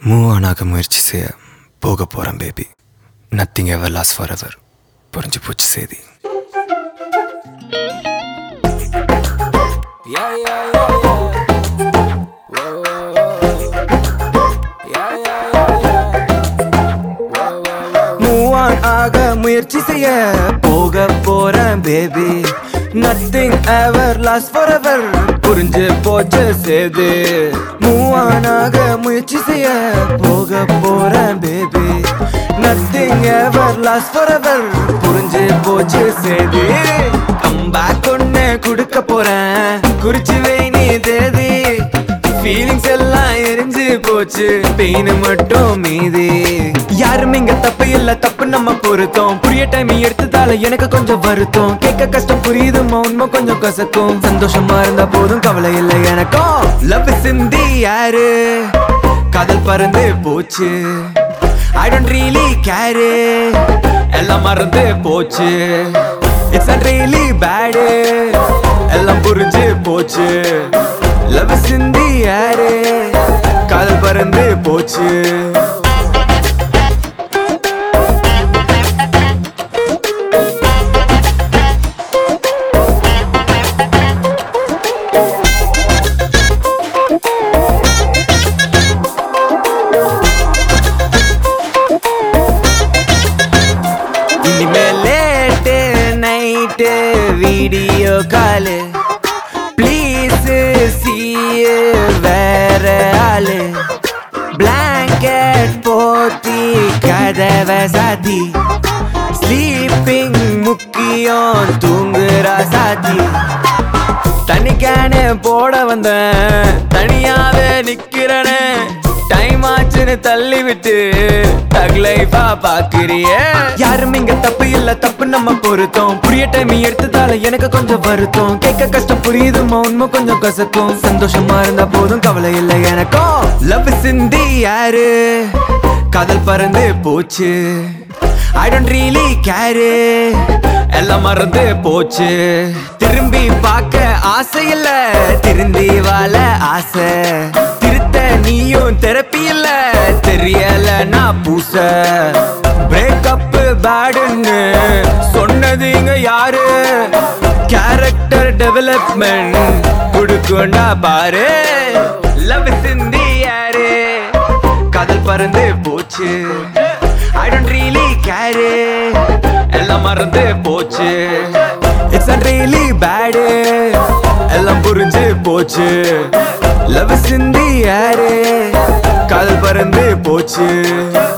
Move on ஆக முயற்சி செய்ய போக போகிறேன் baby nothing ever loss forever புரிஞ்சு போச்சு செய்தி Yeah, yeah, yeah, yeah. Whoa, whoa, whoa. Yeah, yeah, yeah, yeah. Whoa, whoa, whoa. Move on ஆக முயற்சி செய்ய போக போறேன் baby nothing ever loss forever புரிஞ்சு போச்சு சேது மூவ் ஆன் ஆக முயற்சி செய்ய போக போறேன் baby nothing ever loss forever புரிஞ்சு போச்சு சேது கம்பேக் ஒண்ணு கொடுக்க போறேன் குறிச்சு வை நீ தேதி ஃபீலிங்ஸ் எல்லாம் எரிஞ்சு போச்சு பெயின் மட்டும் மீதி யாரும் இங்க தப்பு இல்ல தப்பு நம்ம பொருத்தம் புரிய டைம் எடுத்ததால எனக்கு கொஞ்சம் வருத்தம் கேட்க கஷ்டம் புரியுது உண்மை கொஞ்சம் கசக்கும் சந்தோஷமா இருந்தா போதும் கவலை இல்லை எனக்கும் லவ் சிந்தி யாரு காதல் பறந்து போச்சு ஐ டோன்ட் ரியலி கேரு எல்லாம் மறந்து போச்சு இட்ஸ் not really bad எல்லாம் புரிஞ்சு போச்சு லவ் சிந்தி யாரு காதல் பறந்து போச்சு இனிமே late night video call please see வேற ஆளு பிளாங்கெட் போத்தி கதவை சாத்தி ஸ்லீப்பிங் முக்கியம் தூங்குறா சாத்தி தனிக்கானே போட வந்தேன் தனியாவே நிக்கிறனே டைம் ஆச்சுன்னு தள்ளி விட்டு தக் லைஃபா பாக்குறியே யாரும் இங்க தப்பு இல்ல தப்பு நம்ம பொருத்தம் புரிய டைம் எடுத்ததால எனக்கு கொஞ்சம் வருத்தம் கேட்க கஷ்டம் புரியுது உண்மை கொஞ்சம் கசக்கும் சந்தோஷமா இருந்தா போதும் கவலை இல்லை எனக்கும் லவ் சிந்தி யாரு காதல் பறந்து போச்சு ஐ டோன்ட் ரியலி கேரு எல்லாம் மறந்து போச்சு திரும்பி பார்க்க ஆசை இல்ல திருந்தி வாழ ஆசை திருத்த நீயும் தெரப்பி இல்ல தெரியல நான் பூச பிரேக்கப் பேடுன்னு சொன்னது இங்க யாரு கேரக்டர் டெவலப்மெண்ட் கொடுக்குண்டா பாரு லவ் சிந்தி யாரு காதல் பறந்து போச்சு ஐ டோன்ட் ரியலி கேரு எல்லாம் மறந்து போச்சு இட்ஸ் not really bad எல்லாம் புரிஞ்சு போச்சு லவ் சிந்தி யாரு காதல் பறந்து போச்சு